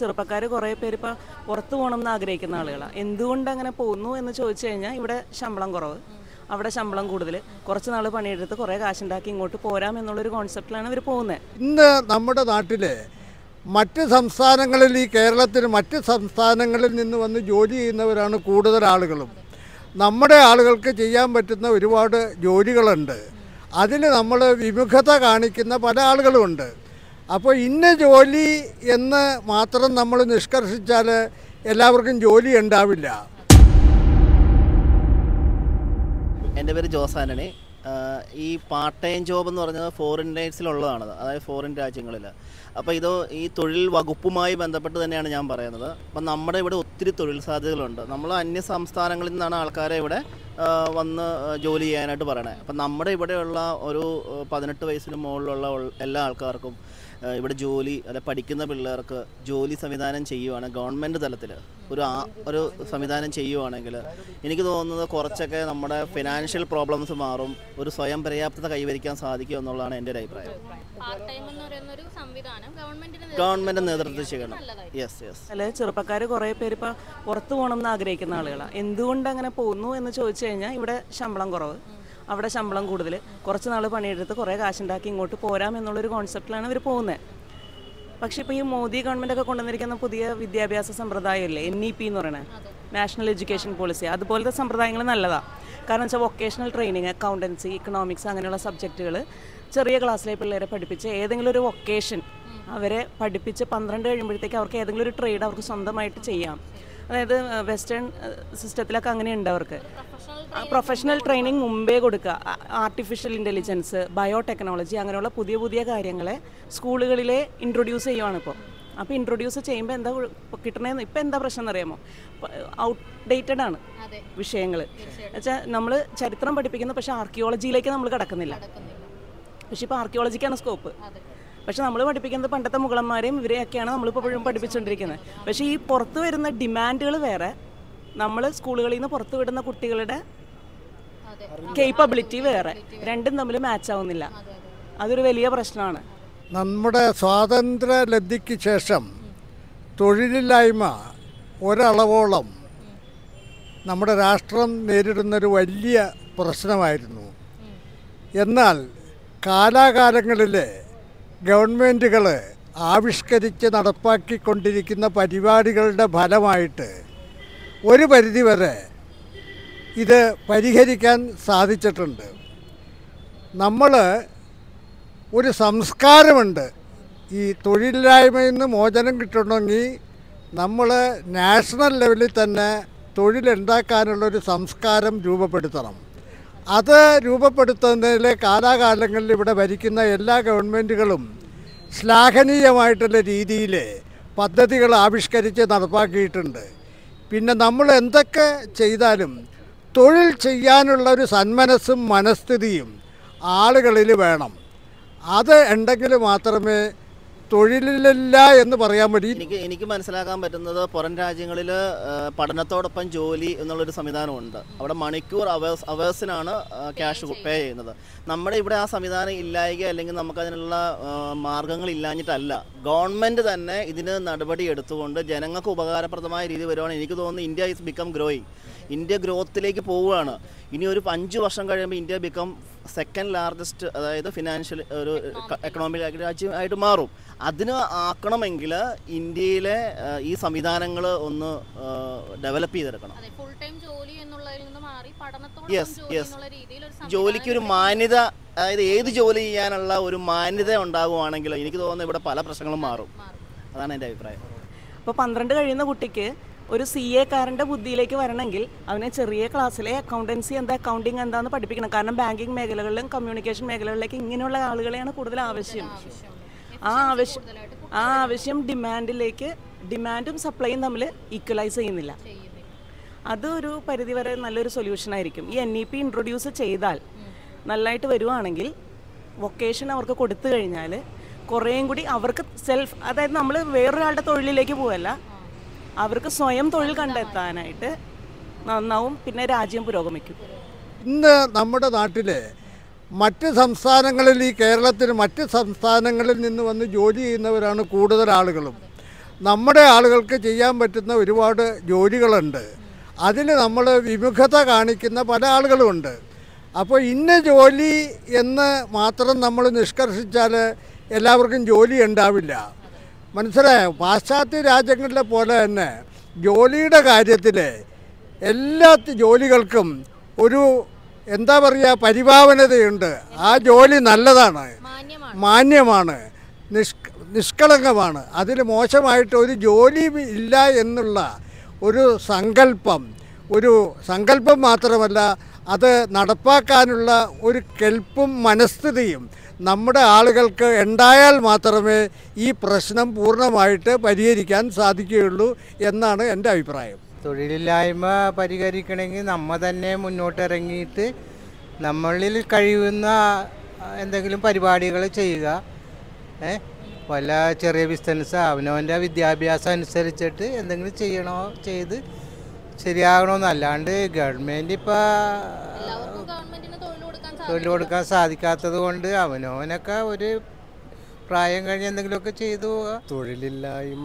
ചെറുപ്പക്കാർ കുറേ പേര് ഇപ്പോൾ പുറത്തു പോകണം എന്ന് ആഗ്രഹിക്കുന്ന ആളുകളാണ് എന്തുകൊണ്ട് അങ്ങനെ പോകുന്നു എന്ന് ചോദിച്ചു കഴിഞ്ഞാൽ ഇവിടെ ശമ്പളം കുറവ് അവിടെ ശമ്പളം കൂടുതൽ കുറച്ച് നാൾ പണിയെടുത്ത് കുറേ കാശുണ്ടാക്കി ഇങ്ങോട്ട് പോരാം എന്നുള്ളൊരു കോൺസെപ്റ്റിലാണ് ഇവർ പോകുന്നത് ഇന്ന് നമ്മുടെ നാട്ടിൽ മറ്റ് സംസ്ഥാനങ്ങളിൽ ഈ കേരളത്തിൽ മറ്റ് സംസ്ഥാനങ്ങളിൽ നിന്ന് വന്ന് ജോലി ചെയ്യുന്നവരാണ് കൂടുതൽ ആളുകളും നമ്മുടെ ആളുകൾക്ക് ചെയ്യാൻ പറ്റുന്ന ഒരുപാട് ജോലികളുണ്ട് അതിൽ നമ്മൾ വിമുഖത കാണിക്കുന്ന പല ആളുകളുമുണ്ട് അപ്പോൾ ഇന്ന ജോലി എന്ന് മാത്രം നമ്മൾ നിഷ്കർഷിച്ചാൽ എല്ലാവർക്കും ജോലി ഉണ്ടാവില്ല എൻ്റെ പേര് ജോസ് ആൻ്റണി ആഹ് ഈ പാർട്ട് ടൈം ജോബ് എന്ന് പറഞ്ഞത് ഫോറിൻ റൈറ്റ്സിലുള്ളതാണ് അതായത് ഫോറിൻ രാജ്യങ്ങളിൽ അപ്പോൾ ഇത് ഈ തൊഴിൽ വകുപ്പുമായി ബന്ധപ്പെട്ട് തന്നെയാണ് ഞാൻ പറയുന്നത് അപ്പം നമ്മുടെ ഇവിടെ ഒത്തിരി തൊഴിൽ സാധ്യതകളുണ്ട് നമ്മൾ അന്യ സംസ്ഥാനങ്ങളിൽ നിന്നാണ് ആൾക്കാരെ ഇവിടെ ആഹ് വന്ന് ജോലി ചെയ്യാനായിട്ട് പറയണത് അപ്പം നമ്മുടെ ഇവിടെയുള്ള ഒരു ആഹ് പതിനെട്ട് വയസ്സിന് മുകളിലുള്ള ഉൾ- എല്ലാ ആൾക്കാർക്കും ആഹ് ഇവിടെ ജോലി അല്ലെ പഠിക്കുന്ന പിള്ളേർക്ക് ജോലി സംവിധാനം ചെയ്യുവാണ് ഗവൺമെൻറ് തലത്തിൽ ഒരു ആ ഒരു സംവിധാനം ചെയ്യുവാണെങ്കിൽ എനിക്ക് തോന്നുന്നത് കുറച്ചൊക്കെ നമ്മുടെ ഫിനാൻഷ്യൽ പ്രോബ്ലംസ് മാറും ഒരു സ്വയം പര്യാപ്തത കൈവരിക്കാൻ സാധിക്കും എന്നുള്ളതാണ് എൻ്റെ ഒരു അഭിപ്രായം പാർട്ട് ടൈം എന്ന് പറയുന്ന ഒരു സംവിധാനം ഗവൺമെന്റിന് ഗവൺമെൻറ് നേതൃത്വം ചെയ്യണം യെസ് യെസ് അല്ലെ ചെറുപ്പക്കാർ കുറേ പേര് ഇപ്പോൾ പുറത്തു പോകണം എന്ന് ആഗ്രഹിക്കുന്ന ആളുകളാണ് എന്തുകൊണ്ട് അങ്ങനെ പോകുന്നു എന്ന് ചോദിച്ചു കഴിഞ്ഞാൽ ഇവിടെ ശമ്പളം കുറവ് അവിടെ ശമ്പളം കൂടുതൽ കുറച്ച് നാൾ പണിയെടുത്ത് കുറേ കാശുണ്ടാക്കി ഇങ്ങോട്ട് പോരാം എന്നുള്ളൊരു കോൺസെപ്റ്റിലാണ് ഇവർ പോകുന്നത് പക്ഷേ ഇപ്പോൾ ഈ മോദി ഗവൺമെൻറ് ഒക്കെ കൊണ്ടുവന്നിരിക്കുന്ന പുതിയ വിദ്യാഭ്യാസ സമ്പ്രദായമല്ലേ എൻ ഇ പി എന്ന് പറയുന്നത് നാഷണൽ എഡ്യൂക്കേഷൻ പോളിസി അതുപോലത്തെ സമ്പ്രദായങ്ങൾ നല്ലതാണ് കാരണം വെച്ചാൽ വൊക്കേഷണൽ ട്രെയിനിങ് അക്കൗണ്ടൻസി ഇക്കണോമിക്സ് അങ്ങനെയുള്ള സബ്ജക്റ്റുകൾ ചെറിയ ക്ലാസ്സിലെ പിള്ളേരെ പഠിപ്പിച്ച് ഏതെങ്കിലും ഒരു വൊക്കേഷൻ അവരെ പഠിപ്പിച്ച് പന്ത്രണ്ട് കഴിയുമ്പോഴത്തേക്ക് അവർക്ക് ഏതെങ്കിലും ഒരു ട്രേഡ് അവർക്ക് സ്വന്തമായിട്ട് ചെയ്യാം അതായത് വെസ്റ്റേൺ സിസ്റ്റത്തിലൊക്കെ അങ്ങനെയുണ്ട് അവർക്ക് പ്രൊഫഷണൽ ട്രെയിനിങ് മുമ്പേ കൊടുക്കുക ആർട്ടിഫിഷ്യൽ ഇൻ്റലിജൻസ് ബയോടെക്നോളജി അങ്ങനെയുള്ള പുതിയ പുതിയ കാര്യങ്ങളെ സ്കൂളുകളിലെ ഇൻട്രൊഡ്യൂസ് ചെയ്യുവാണ് ഇപ്പോൾ അപ്പോൾ ഇൻട്രൊഡ്യൂസ് ചെയ്യുമ്പോൾ എന്താ കിട്ടണേന്ന് ഇപ്പം എന്താ പ്രശ്നം എന്നറിയാമോ ഔട്ട്ഡേറ്റഡ് ആണ് വിഷയങ്ങൾ വെച്ചാൽ നമ്മൾ ചരിത്രം പഠിപ്പിക്കുന്നു പക്ഷേ ആർക്കിയോളജിയിലേക്ക് നമ്മൾ കിടക്കുന്നില്ല പക്ഷേ ഇപ്പോൾ ആർക്കിയോളജിക്കാണ് സ്കോപ്പ് പക്ഷെ നമ്മൾ പഠിപ്പിക്കുന്നത് പണ്ടത്തെ മുഗളന്മാരെയും ഇവരെയൊക്കെയാണ് നമ്മളിപ്പോൾ എപ്പോഴും പഠിപ്പിച്ചുകൊണ്ടിരിക്കുന്നത് പക്ഷേ ഈ പുറത്ത് വരുന്ന ഡിമാൻഡുകൾ വേറെ നമ്മൾ സ്കൂളുകളിൽ നിന്ന് പുറത്ത് വിടുന്ന കുട്ടികളുടെ കേപ്പബിലിറ്റി വേറെ രണ്ടും തമ്മിൽ മാച്ച് ആവുന്നില്ല അതൊരു വലിയ പ്രശ്നമാണ് നമ്മുടെ സ്വാതന്ത്ര്യ ലബ്ധിക്ക് ശേഷം തൊഴിലില്ലായ്മ ഒരളവോളം നമ്മുടെ രാഷ്ട്രം നേരിടുന്നൊരു വലിയ പ്രശ്നമായിരുന്നു എന്നാൽ കാലാകാലങ്ങളിൽ ഗവൺമെൻറ്റുകൾ ആവിഷ്കരിച്ച് നടപ്പാക്കിക്കൊണ്ടിരിക്കുന്ന പരിപാടികളുടെ ഫലമായിട്ട് ഒരു പരിധിവരെ ഇത് പരിഹരിക്കാൻ സാധിച്ചിട്ടുണ്ട് നമ്മൾ ഒരു സംസ്കാരമുണ്ട് ഈ തൊഴിലില്ലായ്മയിൽ നിന്ന് മോചനം കിട്ടണമെങ്കിൽ നമ്മൾ നാഷണൽ ലെവലിൽ തന്നെ തൊഴിലുണ്ടാക്കാനുള്ളൊരു സംസ്കാരം രൂപപ്പെടുത്തണം അത് രൂപപ്പെടുത്തുന്നതിൽ കാലാകാലങ്ങളിൽ ഇവിടെ ഭരിക്കുന്ന എല്ലാ ഗവൺമെൻറ്റുകളും ശ്ലാഘനീയമായിട്ടുള്ള രീതിയിൽ പദ്ധതികൾ ആവിഷ്കരിച്ച് നടപ്പാക്കിയിട്ടുണ്ട് പിന്നെ നമ്മൾ എന്തൊക്കെ ചെയ്താലും തൊഴിൽ ചെയ്യാനുള്ള ഒരു സന്മനസ്സും മനസ്ഥിതിയും ആളുകളിൽ വേണം അത് ഉണ്ടെങ്കിൽ മാത്രമേ തൊഴിലില്ല എന്ന് പറയാൻ പറ്റൂ എനിക്ക് എനിക്ക് മനസ്സിലാക്കാൻ പറ്റുന്നത് പുറം രാജ്യങ്ങളിൽ പഠനത്തോടൊപ്പം ജോലി എന്നുള്ളൊരു സംവിധാനമുണ്ട് അവിടെ മണിക്കൂർ അവേഴ്സ് അവേഴ്സിനാണ് ക്യാഷ് പേ ചെയ്യുന്നത് നമ്മുടെ ഇവിടെ ആ സംവിധാനം ഇല്ലായിക അല്ലെങ്കിൽ നമുക്കതിനുള്ള മാർഗങ്ങൾ ഇല്ലാഞ്ഞിട്ടല്ല ഗവൺമെൻറ് തന്നെ ഇതിന് നടപടി എടുത്തുകൊണ്ട് ജനങ്ങൾക്ക് ഉപകാരപ്രദമായ രീതി വരുവാണെങ്കിൽ എനിക്ക് തോന്നുന്നു India is become growing India ഗ്രോത്തിലേക്ക് പോവുകയാണ് ഇനി ഒരു അഞ്ച് വർഷം കഴിയുമ്പോൾ ഇന്ത്യ ബിക്കം സെക്കൻഡ് ലാർജസ്റ്റ് അതായത് ഫിനാൻഷ്യൽ ഒരു എക്കണോമിക് രാജ്യമായിട്ട് മാറും അതിന് ആക്കണമെങ്കിൽ ഇന്ത്യയിലെ ആ, ഈ സംവിധാനങ്ങൾ ഒന്ന് ഡെവലപ്പ് ചെയ്തെടുക്കണം അതെ ഫുൾ ടൈം ജോലി എന്നുള്ളതിൽ നിന്ന് മാറി Yes, പഠനത്തോടൊപ്പം ജോലി yes. എന്നുള്ള രീതിയിൽ ഒരു ജോലിക്ക് ഒരു മാന്യത അതായത് ഏത് ജോലി ചെയ്യാനുള്ള ഒരു മാന്യത ഉണ്ടാകുവാണെങ്കിൽ എനിക്ക് തോന്നുന്നു ഇവിടെ പല പ്രശ്നങ്ങളും മാറും അതാണ് എൻ്റെ അഭിപ്രായം അപ്പോൾ പന്ത്രണ്ട് കഴിയുന്ന കുട്ടിക്ക് ഒരു സി എ കാരൻ്റെ ബുദ്ധിയിലേക്ക് വരണമെങ്കിൽ അവനെ ചെറിയ ക്ലാസ്സിലെ അക്കൗണ്ടൻസി എന്താ അക്കൗണ്ടിങ് എന്താന്ന് പഠിപ്പിക്കണം കാരണം ബാങ്കിങ് മേഖലകളിലും കമ്മ്യൂണിക്കേഷൻ മേഖലകളിലേക്ക് ഇങ്ങനെയുള്ള ആളുകളെയാണ് കൂടുതൽ ആവശ്യം ആ ആവശ്യം ആ ആവശ്യം ഡിമാൻഡിലേക്ക് ഡിമാൻഡും സപ്ലൈയും തമ്മിൽ ഈക്വലൈസ് ചെയ്യുന്നില്ല അതൊരു പരിധിവരെ നല്ലൊരു സൊല്യൂഷൻ ആയിരിക്കും ഈ എൻ ഇ പി ഇൻട്രൊഡ്യൂസ് ചെയ്താൽ നല്ലതായിട്ട് വരുവാണെങ്കിൽ വൊക്കേഷൻ അവർക്ക് കൊടുത്തു കഴിഞ്ഞാൽ കുറേയും കൂടി അവർക്ക് സെൽഫ് അതായത് നമ്മൾ വേറൊരാളുടെ തൊഴിലിലേക്ക് പോവല്ല അവർക്ക് സ്വയം തൊഴിൽ കണ്ടെത്താനായിട്ട് നന്നാവും പിന്നെ രാജ്യം പുരോഗമിക്കും ഇന്ന് നമ്മുടെ നാട്ടിൽ മറ്റ് സംസ്ഥാനങ്ങളിൽ ഈ കേരളത്തിൽ മറ്റ് സംസ്ഥാനങ്ങളിൽ നിന്ന് വന്ന് ജോലി ചെയ്യുന്നവരാണ് കൂടുതൽ ആളുകളും നമ്മുടെ ആളുകൾക്ക് ചെയ്യാൻ പറ്റുന്ന ഒരുപാട് ജോലികളുണ്ട് അതിൽ നമ്മൾ വിമുഖത കാണിക്കുന്ന പല ആളുകളുമുണ്ട് അപ്പോൾ ഇന്ന ജോലി എന്ന് മാത്രം നമ്മൾ നിഷ്കർഷിച്ചാൽ എല്ലാവർക്കും ജോലി ഉണ്ടാവില്ല മനസ്സിലായോ പാശ്ചാത്യ രാജ്യങ്ങളിലെ പോലെ തന്നെ ജോലിയുടെ കാര്യത്തിൽ എല്ലാ ത- ജോലികൾക്കും ഒരു എന്താ പറയുക പരിഭാവനതയുണ്ട് ആ ജോലി നല്ലതാണ് മാന്യമാണ് മാന്യമാണ് നിഷ്ക നിഷ്കളങ്കമാണ് അതിൽ മോശമായിട്ട് ഒരു ജോലി ഇല്ല എന്നുള്ള ഒരു സങ്കല്പം ഒരു സങ്കല്പം മാത്രമല്ല അത് നടപ്പാക്കാനുള്ള ഒരു കെൽപ്പും മനസ്ഥിതിയും നമ്മുടെ ആളുകൾക്ക് ഉണ്ടായാൽ മാത്രമേ ഈ പ്രശ്നം പൂർണ്ണമായിട്ട് പരിഹരിക്കാൻ സാധിക്കുകയുള്ളൂ എന്നാണ് എൻ്റെ അഭിപ്രായം തൊഴിലില്ലായ്മ പരിഹരിക്കണമെങ്കിൽ നമ്മ തന്നെ മുന്നോട്ടിറങ്ങിയിട്ട് നമ്മളിൽ കഴിയുന്ന ആ, എന്തെങ്കിലും പരിപാടികൾ ചെയ്യുക ഏ വല്ല ചെറിയ ബിസിനസ് അവനവൻ്റെ വിദ്യാഭ്യാസം അനുസരിച്ചിട്ട് എന്തെങ്കിലും ചെയ്യണോ ചെയ്ത് ശരിയാകണമെന്ന് അല്ലാണ്ട് ഗവൺമെൻറ് ഇപ്പോൾ എല്ലാവർക്കും ഗവൺമെന്റിന് തൊഴിൽ കൊടുക്കാൻ തൊഴിൽ സാധിക്കും കൊടുക്കാൻ സാധിക്കാത്തത് കൊണ്ട് അവനവനൊക്കെ ഒരു പ്രായം കഴിഞ്ഞ് എന്തെങ്കിലുമൊക്കെ ചെയ്തു പോവുക തൊഴിലില്ലായ്മ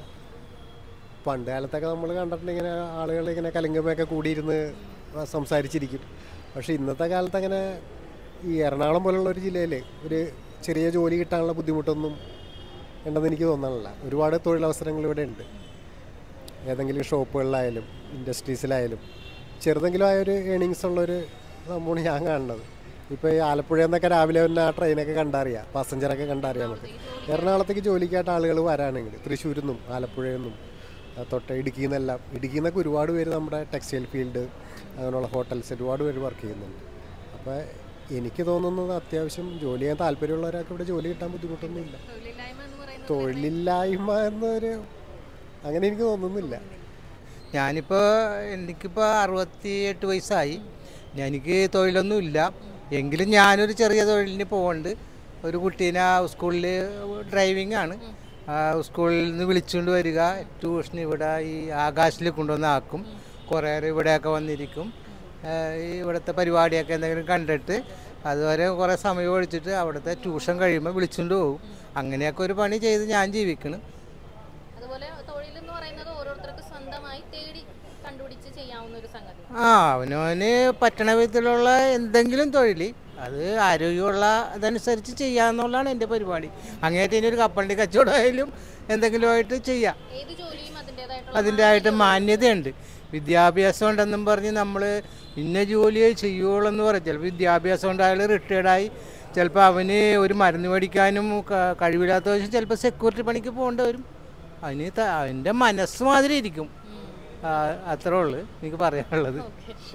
പണ്ട് കാലത്തൊക്കെ നമ്മൾ കണ്ടിട്ടുണ്ട് ഇങ്ങനെ ആളുകൾ ഇങ്ങനെ കലിങ്കമ്മയൊക്കെ കൂടിയിരുന്ന് സംസാരിച്ചിരിക്കും പക്ഷേ ഇന്നത്തെ കാലത്ത് അങ്ങനെ ഈ എറണാകുളം പോലുള്ള ഒരു ജില്ലയിൽ ഒരു ചെറിയ ജോലി കിട്ടാനുള്ള ബുദ്ധിമുട്ടൊന്നും ഉണ്ടെന്ന് എനിക്ക് തോന്നണില്ല ഒരുപാട് തൊഴിലവസരങ്ങൾ ഇവിടെ ഉണ്ട് ഏതെങ്കിലും ഷോപ്പുകളിലായാലും ഇൻഡസ്ട്രീസിലായാലും ചെറുതെങ്കിലും ആയ ഒരു ഏണിങ്സ് ഉള്ളൊരു സംഭവമാണ് ഞാൻ കാണുന്നത് ഇപ്പോൾ ഈ ആലപ്പുഴയിൽ നിന്നൊക്കെ രാവിലെ തന്നെ ആ ട്രെയിനൊക്കെ കണ്ടറിയാം പാസഞ്ചറൊക്കെ കണ്ടറിയാം നമുക്ക് എറണാകുളത്തേക്ക് ജോലിക്കായിട്ട് ആളുകൾ വരാണെങ്കിൽ തൃശ്ശൂരിൽ നിന്നും ആലപ്പുഴയിൽ നിന്നും ആ, തൊട്ട് ഇടുക്കിയിൽ നിന്നെല്ലാം ഇടുക്കിയിൽ നിന്നൊക്കെ ഒരുപാട് പേര് നമ്മുടെ ടെക്സ്റ്റൈൽ ഫീൽഡ് അങ്ങനെയുള്ള ഹോട്ടൽസ് ഒരുപാട് പേര് വർക്ക് ചെയ്യുന്നുണ്ട് അപ്പോൾ എനിക്ക് തോന്നുന്നത് അത്യാവശ്യം ജോലി ചെയ്യാൻ താല്പര്യമുള്ളവരൊക്കെ ഇവിടെ ജോലി കിട്ടാൻ ബുദ്ധിമുട്ടൊന്നുമില്ല തൊഴിലില്ലായ്മ എന്ന് പറയുന്നത് തൊഴിലില്ലായ്മ എന്നൊരു അങ്ങനെ എനിക്ക് തോന്നുന്നില്ല ഞാനിപ്പോൾ എനിക്കിപ്പോൾ അറുപത്തി എട്ട് വയസ്സായി എനിക്ക് തൊഴിലൊന്നും ഇല്ല എങ്കിലും ഞാനൊരു ചെറിയ തൊഴിലിന് പോകുന്നുണ്ട് ഒരു കുട്ടീനെ സ്കൂളിൽ ഡ്രൈവിംഗ് ആണ് ആ, സ്കൂളിൽ നിന്ന് വിളിച്ചുകൊണ്ട് വരിക ട്യൂഷൻ ഇവിടെ ഈ ആകാശിൽ കൊണ്ടുവന്ന് ആക്കും കുറേ നേരം ഇവിടെയൊക്കെ വന്നിരിക്കും ആ, ഈ ഇവിടുത്തെ പരിപാടിയൊക്കെ എന്തെങ്കിലും കണ്ടിട്ട് അതുവരെ കുറേ സമയം ഒഴിച്ചിട്ട് അവിടുത്തെ ട്യൂഷൻ കഴിയുമ്പോൾ വിളിച്ചുകൊണ്ട് പോകും അങ്ങനെയൊക്കെ ഒരു പണി ചെയ്ത് ഞാൻ ജീവിക്കണം അതുപോലെ തൊഴിൽ എന്ന് പറയുന്നത് ഓരോരുത്തർക്ക് സ്വന്തമായി തേടി കണ്ടുപിടിച്ച് ചെയ്യാവുന്ന ഒരു സംഗതി ആ അവനവന് പറ്റണ വിധത്തിലുള്ള എന്തെങ്കിലും തൊഴിൽ അത് ആരോഗ്യമുള്ള അതനുസരിച്ച് ചെയ്യാന്നുള്ളതാണ് എൻ്റെ പരിപാടി അങ്ങേറ്റ് ഇനി ഒരു കപ്പലിൻ്റെ കച്ചവടമായാലും എന്തെങ്കിലുമായിട്ട് ചെയ്യാം ഏത് ജോലിയും അതിൻ്റെതായിട്ടുള്ള അതിൻ്റെതായിട്ട് മാന്യതയുണ്ട് വിദ്യാഭ്യാസം ഉണ്ടെന്നും പറഞ്ഞ് നമ്മൾ ഇന്ന ജോലിയെ ചെയ്യുള്ളൂ എന്ന് പറയും ചിലപ്പോൾ വിദ്യാഭ്യാസം കൊണ്ട് അയാൾ റിട്ടയർഡായി ചിലപ്പോൾ അവന് ഒരു മരുന്ന് മേടിക്കാനും ക- കഴിവില്ലാത്ത വെച്ചാൽ ചിലപ്പോൾ സെക്യൂരിറ്റി പണിക്ക് പോകേണ്ടി വരും അതിന് ത- അവൻ്റെ മനസ്സ് മാതിരി ഇരിക്കും ആ, അത്രേ ഉള്ളൂ എനിക്ക് പറയാനുള്ളത്